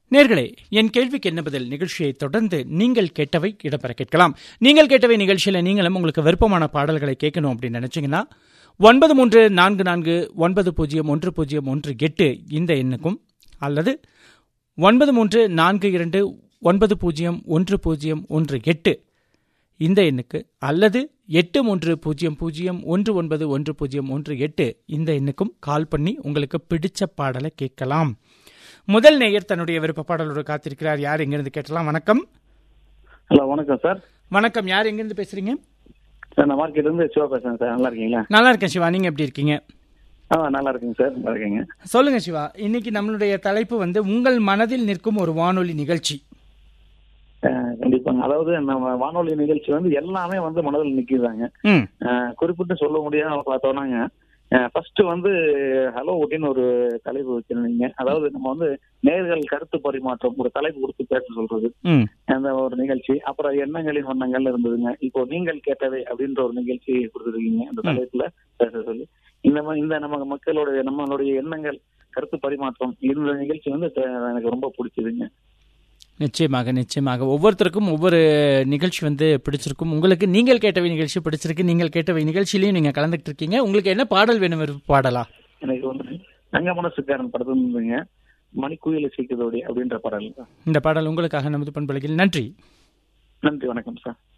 நேர்களே என் கேள்விக்கு என்ன பதில் நிகழ்ச்சியை தொடர்ந்து நீங்கள் கேட்டவை இடம்பெற கேட்கலாம் நீங்கள் கேட்டவை நிகழ்ச்சியில் நீங்களும் உங்களுக்கு விருப்பமான பாடல்களை கேட்கணும் அப்படின்னு நினைச்சீங்கன்னா ஒன்பது மூன்று நான்கு நான்கு ஒன்பது பூஜ்ஜியம் ஒன்று பூஜ்ஜியம் ஒன்று எட்டு இந்த எண்ணுக்கும் அல்லது ஒன்பது மூன்று நான்கு இரண்டு ஒன்பது பூஜ்ஜியம் ஒன்று பூஜ்ஜியம் ஒன்று எட்டு இந்த எண்ணுக்கு அல்லது எட்டு மூன்று பூஜ்ஜியம் பூஜ்ஜியம் ஒன்று ஒன்பது ஒன்று பூஜ்ஜியம் ஒன்று எட்டு இந்த எண்ணுக்கும் கால் பண்ணி உங்களுக்கு பிடிச்ச பாடலை கேட்கலாம் முதல் நேயர் தன்னுடைய விருப்ப பாடலோடு காத்திருக்கிறார் யார் எங்கிருந்து கேட்டலாம் வணக்கம் ஹலோ வணக்கம் சார் வணக்கம் யார் எங்கிருந்து பேசுறீங்க சார் நான் மார்க்கெட்ல இருந்து சிவா பேசுறேன் சார் நல்லா இருக்கீங்களா நல்லா இருக்கேன் சிவா நீங்க எப்படி இருக்கீங்க ஆ நல்லா இருக்குங்க சார் நல்லா இருக்கீங்க சொல்லுங்க சிவா இன்னைக்கு நம்மளுடைய தலைப்பு வந்து உங்கள் மனதில் நிற்கும் ஒரு வானொலி நிகழ்ச்சி அஹ், கண்டிப்பாங்க அதாவது நம்ம வானொலி நிகழ்ச்சி வந்து எல்லாமே வந்து மனதில் நிற்கிதாங்க ம் குறிப்பிட்டு சொல்ல முடியாம பார்த்தோம்னாங்க ஃபர்ஸ்ட் வந்து ஹலோ அப்படின்னு ஒரு தலைப்பு வச்சிருந்தீங்க அதாவது நம்ம வந்து நேர்கள் கருத்து பரிமாற்றம் ஒரு தலைப்பு கொடுத்து பேச சொல்றது ம் அந்த ஒரு நிகழ்ச்சி அப்புறம் எண்ணங்களின் வண்ணங்கள் இருந்ததுங்க இப்போ நீங்கள் கேட்டவை அப்படின்ற ஒரு நிகழ்ச்சி கொடுத்துருக்கீங்க அந்த ம். தலைப்புல பேச சொல்லி இந்த மா- இந்த நம்ம மக்களுடைய நம்மளுடைய எண்ணங்கள் கருத்து பரிமாற்றம் இந்த நிகழ்ச்சி வந்து த- எனக்கு ரொம்ப பிடிச்சதுங்க நிச்சயமாக நிச்சயமாக ஒவ்வொருத்தருக்கும் ஒவ்வொரு நிகழ்ச்சி வந்து பிடிச்சிருக்கும் உங்களுக்கு நீங்கள் கேட்டவை நிகழ்ச்சி பிடிச்சிருக்கு நீங்கள் கேட்டவை நிகழ்ச்சியிலையும் நீங்க கலந்துட்டு இருக்கீங்க உங்களுக்கு என்ன பாடல் வேணும் விருப்ப பாடலா எனக்கு வந்து தங்க மனசுக்காரன் படத்துல இருந்துங்க மணிக்குயில சீக்கிரதோடி அப்படின்ற பாடல் இந்த பாடல் உங்களுக்காக நமது பண்பலையில் நன்றி நன்றி வணக்கம் சார்